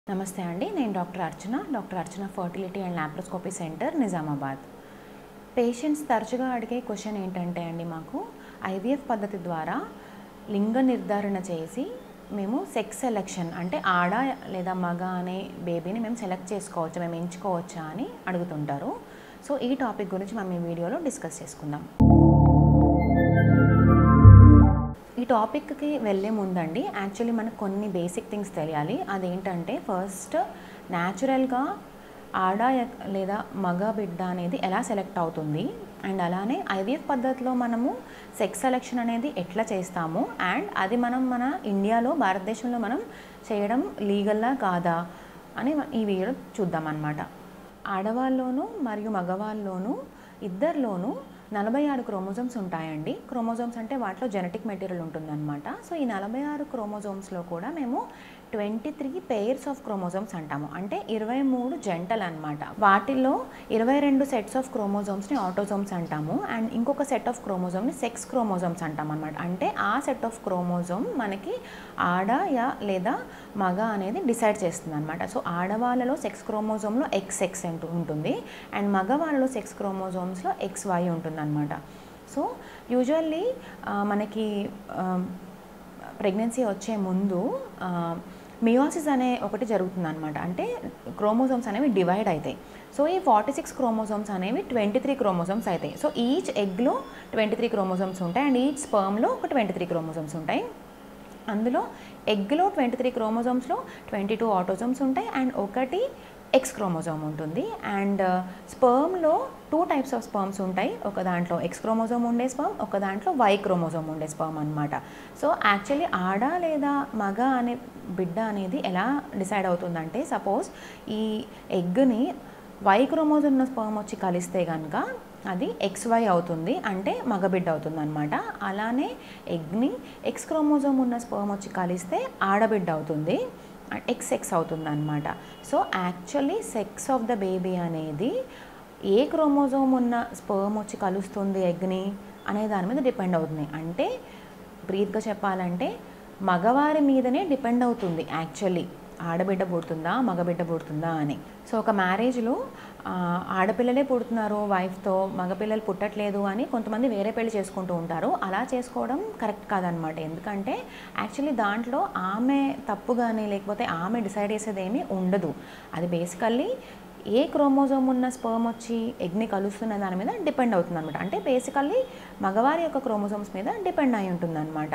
నమస్తే అండి నేను doctor Archana doctor Archana fertility and laparoscopy center Nizamabad patients తరచుగా అడిగే క్వశ్చన్ ఏంటంటే అండి మాకు ఐవీఎఫ్ పద్ధతి ద్వారా లింగ నిర్ధారణ చేసి మేము సెక్స్ సెలెక్షన్ అంటే ఆడ లేదా మగ అనే బేబీని మేము సెలెక్ట్ చేసుకోవచ్చా మేము ఎంచుకోవచ్చా అని అడుగుతుంటారు సో ఈ టాపిక్ గురించి మనం ఈ వీడియోలో డిస్కస్ చేసుకుందాం ఈ టాపిక్కి వెళ్ళే ముందండి యాక్చువల్లీ మనకు కొన్ని బేసిక్ థింగ్స్ తెలియాలి అదేంటంటే ఫస్ట్ న్యాచురల్గా ఆడ ఎక్- లేదా మగ బిడ్డ అనేది ఎలా సెలెక్ట్ అవుతుంది అండ్ అలానే ఐవీఎఫ్ పద్ధతిలో మనము సెక్స్ సెలెక్షన్ అనేది ఎట్లా చేస్తాము అండ్ అది మనం మన ఇండియాలో భారతదేశంలో మనం చేయడం లీగల్లా కాదా అని మ- ఈ వీడియో చూద్దాం అన్నమాట ఆడవాళ్ళలోనూ మరియు మగవాళ్ళలోనూ ఇద్దరిలోనూ నలభై ఆరు క్రోమోజోమ్స్ ఉంటాయండి క్రోమోజోమ్స్ అంటే వాటిలో జెనెటిక్ మెటీరియల్ ఉంటుందన్నమాట సో ఈ నలభై ఆరు క్రోమోజోమ్స్లో కూడా మేము twenty three pairs of chromosomes అంటాము అంటే ఇరవై మూడు జంటలు అనమాట వాటిల్లో ఇరవై రెండు సెట్స్ ఆఫ్ క్రోమోజోమ్స్ని ఆటోజోమ్స్ అంటాము అండ్ ఇంకొక సెట్ ఆఫ్ క్రోమోజోమ్ని సెక్స్ క్రోమోజోమ్స్ అంటాం అనమాట అంటే ఆ సెట్ ఆఫ్ క్రోమోజోమ్ మనకి ఆడ యా లేదా మగ అనేది డిసైడ్ చేస్తుంది అనమాట సో ఆడవాళ్ళలో సెక్స్ క్రోమోజోమ్లో ఎక్స్ ఎక్స్ అంటూ ఉంటుంది అండ్ మగవాళ్ళలో సెక్స్ క్రోమోజోమ్స్లో ఎక్స్ వై ఉంటుందన్నమాట సో యూజువల్లీ మనకి ప్రెగ్నెన్సీ వచ్చే ముందు మియోసిస్ అనే ఒకటి జరుగుతుందన్నమాట అంటే క్రోమోజోమ్స్ అనేవి డివైడ్ అవుతాయి సో ఈ ఫార్టీ సిక్స్ క్రోమోజోమ్స్ అనేవి ట్వంటీ త్రీ క్రోమోజోమ్స్ అవుతాయి సో ఈచ్ ఎగ్లో ట్వంటీ త్రీ క్రోమోజోమ్స్ ఉంటాయి అండ్ ఈచ్ స్పర్మ్లో ఒక ట్వంటీ త్రీ క్రోమోజోమ్స్ ఉంటాయి అందులో ఎగ్లో ట్వంటీ త్రీ క్రోమోజోమ్స్లో ట్వంటీ టూ ఆటోజోమ్స్ ఉంటాయి అండ్ ఒకటి ఎక్స్ క్రోమోజోమ్ ఉంటుంది అండ్ స్పర్మ్లో టూ టైప్స్ ఆఫ్ స్పర్మ్స్ ఉంటాయి ఒక దాంట్లో ఎక్స్ క్రోమోజోమ్ ఉండే స్పర్మ్ ఒక దాంట్లో వై క్రోమోజోమ్ ఉండే స్పర్మ్ అనమాట సో యాక్చువల్లీ ఆడ లేదా మగ అనే బిడ్డ అనేది ఎలా డిసైడ్ అవుతుందంటే సపోజ్ ఈ ఎగ్ని వై క్రోమోజోమ్ ఉన్న స్పర్మ్ వచ్చి కలిస్తే కనుక అది ఎక్స్వై అవుతుంది అంటే మగబిడ్డ అవుతుంది అనమాట అలానే ఎగ్ని ఎక్స్ క్రోమోజోమ్ ఉన్న స్పర్మ్ వచ్చి కలిస్తే ఆడబిడ్డ అవుతుంది ఎక్స్ ఎక్స్ అవుతుంది అనమాట so actually sex of the baby అనేది ఏ క్రోమోజోమ్ ఉన్న స్పర్మ్ వచ్చి కలుస్తుంది ఎగ్ని అనే దాని మీద డిపెండ్ అవుతుంది అంటే బ్రీత్గా చెప్పాలంటే మగవారి మీదనే డిపెండ్ అవుతుంది యాక్చువల్లీ ఆడబిడ్డ పుడుతుందా మగబిడ్డ పుడుతుందా అని సో ఒక మ్యారేజ్లో ఆ, ఆడపిల్లలే పుడుతున్నారు వైఫ్తో మగపిల్లలు పుట్టట్లేదు అని కొంతమంది వేరే పెళ్లి చేసుకుంటూ ఉంటారు అలా చేసుకోవడం కరెక్ట్ కాదనమాట ఎందుకంటే యాక్చువల్లీ దాంట్లో ఆమె తప్పు కానీ లేకపోతే ఆమె డిసైడ్ చేసేది ఏమీ ఉండదు అది బేసికల్లీ ఏ క్రోమోజోమ్ ఉన్న స్పర్మ్ వచ్చి ఎగ్ని కలుస్తున్న దాని మీద డిపెండ్ అవుతుంది అనమాట అంటే బేసికల్లీ మగవారి యొక్క క్రోమోజోమ్స్ మీద డిపెండ్ అయి ఉంటుంది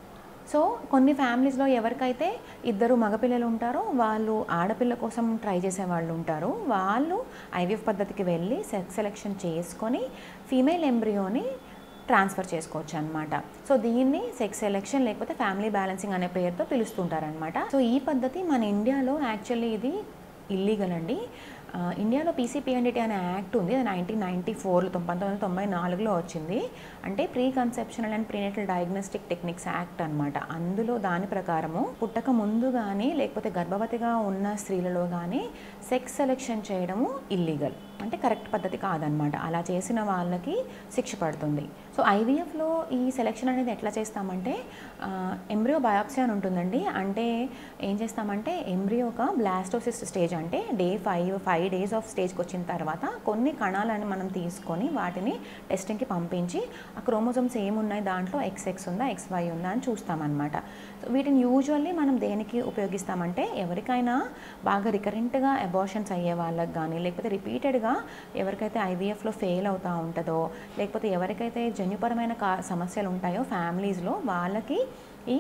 సో కొన్ని ఫ్యామిలీస్లో ఎవరికైతే ఇద్దరు మగపిల్లలు ఉంటారో వాళ్ళు ఆడపిల్ల కోసం ట్రై చేసే వాళ్ళు ఉంటారు వాళ్ళు ఐవీఎఫ్ పద్ధతికి వెళ్ళి సెక్స్ సెలెక్షన్ చేసుకొని ఫీమేల్ ఎంబ్రియోని ట్రాన్స్ఫర్ చేసుకోవచ్చు అనమాట సో దీన్ని సెక్స్ సెలెక్షన్ లేకపోతే ఫ్యామిలీ బ్యాలెన్సింగ్ అనే పేరుతో పిలుస్తుంటారనమాట సో ఈ పద్ధతి మన ఇండియాలో యాక్చువల్లీ ఇది ఇల్లీగల్ అండి ఆ, ఇండియాలో పీసీపీఎన్డిటీ అనే యాక్ట్ ఉంది అది నైన్టీన్ నైంటీ ఫోర్లో పంతొమ్మిది వందల తొంభై నాలుగులో వచ్చింది అంటే pre conceptional and prenatal diagnostic techniques act అనమాట అందులో దాని ప్రకారము పుట్టక ముందు కానీ లేకపోతే గర్భవతిగా ఉన్న స్త్రీలలో కానీ సెక్స్ సెలెక్షన్ చేయడము ఇల్లీగల్ అంటే కరెక్ట్ పద్ధతి కాదనమాట అలా చేసిన వాళ్ళకి శిక్ష పడుతుంది సో ఐవీఎఫ్లో ఈ సెలెక్షన్ అనేది ఎట్లా చేస్తామంటే ఎంబ్రియో బయాప్సీ అని ఉంటుందండి అంటే ఏం చేస్తామంటే ఎంబ్రియో ఒక బ్లాస్టోసిస్ స్టేజ్ అంటే day five five days of స్టేజ్కి వచ్చిన తర్వాత కొన్ని కణాలను మనం తీసుకొని వాటిని టెస్టింగ్కి పంపించి ఆ క్రోమోజోమ్స్ ఏమున్నాయి దాంట్లో ఎక్స్ ఎక్స్ ఉందా ఎక్స్ వై ఉందా అని చూస్తామన్నమాట సో వీటిని యూజువల్లీ మనం దేనికి ఉపయోగిస్తామంటే ఎవరికైనా బాగా రికరెంట్గా అబార్షన్స్ అయ్యే వాళ్ళకి కానీ లేకపోతే రిపీటెడ్గా ఎవరికైతే ఐవీఎఫ్లో ఫెయిల్ అవుతూ ఉంటుందో లేకపోతే ఎవరికైతే జన్యుపరమైన కా సమస్యలు ఉంటాయో ఫ్యామిలీస్లో వాళ్ళకి ఈ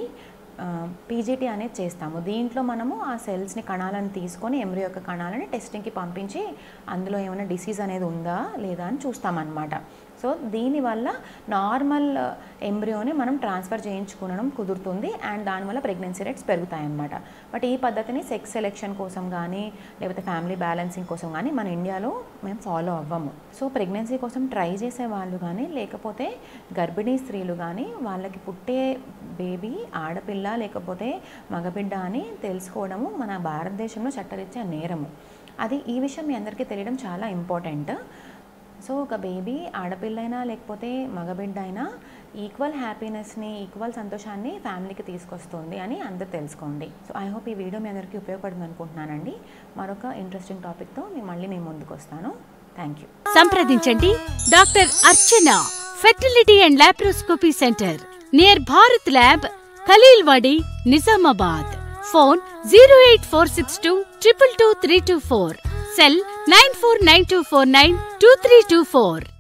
పీజీటీ అనేది చేస్తాము దీంట్లో మనము ఆ సెల్స్ని కణాలను తీసుకొని ఎంబ్రియో యొక్క కణాలని టెస్టింగ్కి పంపించి అందులో ఏమైనా డిసీజ్ అనేది ఉందా లేదా అని చూస్తామన్నమాట సో దీనివల్ల నార్మల్ ఎంబ్రియోని మనం ట్రాన్స్ఫర్ చేయించుకోవడం కుదురుతుంది అండ్ దానివల్ల ప్రెగ్నెన్సీ రేట్స్ పెరుగుతాయి అన్నమాట బట్ ఈ పద్ధతిని సెక్స్ సెలెక్షన్ కోసం కానీ లేకపోతే ఫ్యామిలీ బ్యాలెన్సింగ్ కోసం కానీ మన ఇండియాలో మేము ఫాలో అవ్వము సో ప్రెగ్నెన్సీ కోసం ట్రై చేసే వాళ్ళు కానీ లేకపోతే గర్భిణీ స్త్రీలు కానీ వాళ్ళకి పుట్టే బేబీ ఆడపిల్ల లేకపోతే మగబిడ్డ అని తెలుసుకోవడము మన భారతదేశంలో చట్టరీత్యా నేరము అది ఈ విషయం మీ అందరికీ తెలియడం చాలా ఇంపార్టెంట్ సో ఒక బేబీ ఆడపిల్ల అయినా లేకపోతే మగబిడ్డ అయినా ఈక్వల్ హ్యాపీనెస్ని ఈక్వల్ సంతోషాన్ని ఫ్యామిలీకి తీసుకొస్తుంది అని అందరు తెలుసుకోండి సో ఐ హోప్ ఈ వీడియో మీ అందరికీ ఉపయోగపడుతుంది అనుకుంటున్నానండి మరొక ఇంట్రెస్టింగ్ టాపిక్తో మేము మళ్ళీ మీ ముందుకు వస్తాను థ్యాంక్ యూ సంప్రదించండి doctor Archana fertility and laparoscopy center near Bharat lab Khaleelwadi Nizamabad phone zero eight four six two triple two three two four cell nine four nine two four nine two three two four